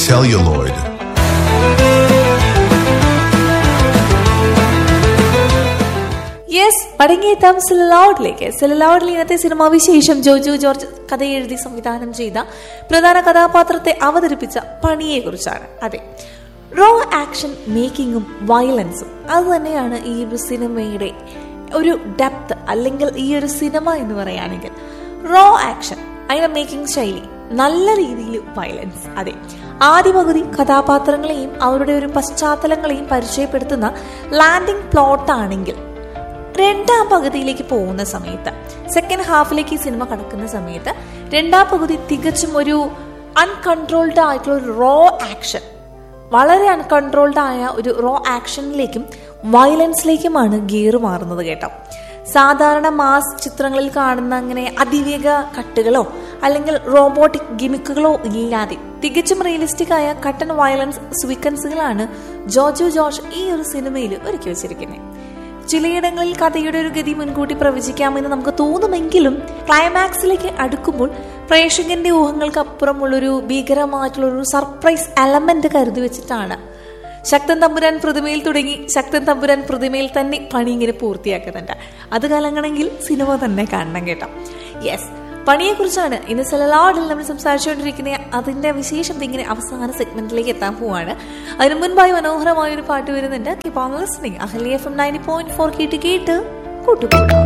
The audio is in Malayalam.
celluloid. യെസ് മടങ്ങിയെത്താം സെലലൗഡിലേക്ക് സെലലൗഡിൽ ഇന്നത്തെ സിനിമാ വിശേഷം ജോജു ജോർജ് കഥ എഴുതി സംവിധാനം ചെയ്ത പ്രധാന കഥാപാത്രത്തെ അവതരിപ്പിച്ച പണിയെ കുറിച്ചാണ് അതെ റോ ആക്ഷൻ മേക്കിങ്ങും വയലൻസും അത് തന്നെയാണ് ഈ ഒരു സിനിമയുടെ ഒരു ഡെപ്ത് അല്ലെങ്കിൽ ഈ ഒരു സിനിമ എന്ന് പറയുകയാണെങ്കിൽ റോ ആക്ഷൻ അതിന്റെ മേക്കിംഗ് ശൈലി നല്ല രീതിയിൽ വയലൻസ് അതെ ആദ്യ പകുതി കഥാപാത്രങ്ങളെയും അവരുടെ ഒരു പശ്ചാത്തലങ്ങളെയും പരിചയപ്പെടുത്തുന്ന ലാൻഡിംഗ് പ്ലോട്ട് ആണെങ്കിൽ രണ്ടാം പകുതിയിലേക്ക് പോകുന്ന സമയത്ത് സെക്കൻഡ് ഹാഫിലേക്ക് ഈ സിനിമ കടക്കുന്ന സമയത്ത് രണ്ടാം പകുതി തികച്ചും ഒരു അൺകൺട്രോൾഡ് ആയിട്ടുള്ള ഒരു റോ ആക്ഷൻ വളരെ അൺകൺട്രോൾഡ് ആയ ഒരു റോ ആക്ഷനിലേക്കും വയലൻസിലേക്കുമാണ് ഗിയർ മാറുന്നത് കേട്ടോ സാധാരണ മാസ് ചിത്രങ്ങളിൽ കാണുന്ന അങ്ങനെ അതിവേഗ കട്ടുകളോ അല്ലെങ്കിൽ റോബോട്ടിക് ഗിമിക്കുകളോ ഇല്ലാതെ തികച്ചും റിയലിസ്റ്റിക് ആയ കട്ടൺ വയലൻസ് സ്വീക്വൻസുകളാണ് ജോജു ജോർജ് ഈ ഒരു സിനിമയിൽ ഒരുക്കി വെച്ചിരിക്കുന്നത് ചിലയിടങ്ങളിൽ കഥയുടെ ഒരു ഗതി മുൻകൂട്ടി പ്രവചിക്കാമെന്ന് നമുക്ക് തോന്നുമെങ്കിലും ക്ലൈമാക്സിലേക്ക് അടുക്കുമ്പോൾ പ്രേക്ഷകന്റെ ഊഹങ്ങൾക്ക് അപ്പുറമുള്ളൊരു ഭീകരമായിട്ടുള്ള ഒരു സർപ്രൈസ് എലമെന്റ് കരുതി വെച്ചിട്ടാണ് ശക്തൻ തമ്പുരാൻ പ്രതിമയിൽ തുടങ്ങി ശക്തൻ തമ്പുരാൻ പ്രതിമയിൽ തന്നെ പണി ഇങ്ങനെ പൂർത്തിയാക്കുന്നുണ്ട് അത് കലങ്ങണമെങ്കിൽ സിനിമ തന്നെ കാണണം കേട്ടോ യെസ് പണിയെക്കുറിച്ചാണ് ഇന്ന് സെലലാഡിൽ നമ്മൾ സംസാരിച്ചുകൊണ്ടിരിക്കുന്ന അതിന്റെ വിശേഷം ഇങ്ങനെ അവസാന സെഗ്മെന്റിലേക്ക് എത്താൻ പോവാണ് അതിനു മുൻപായി മനോഹരമായ ഒരു പാട്ട് വരുന്നുണ്ട് keep on listening Ahalia F M ninety point four കേട്ട് കേട്ട് കൂട്ടുകൂടാം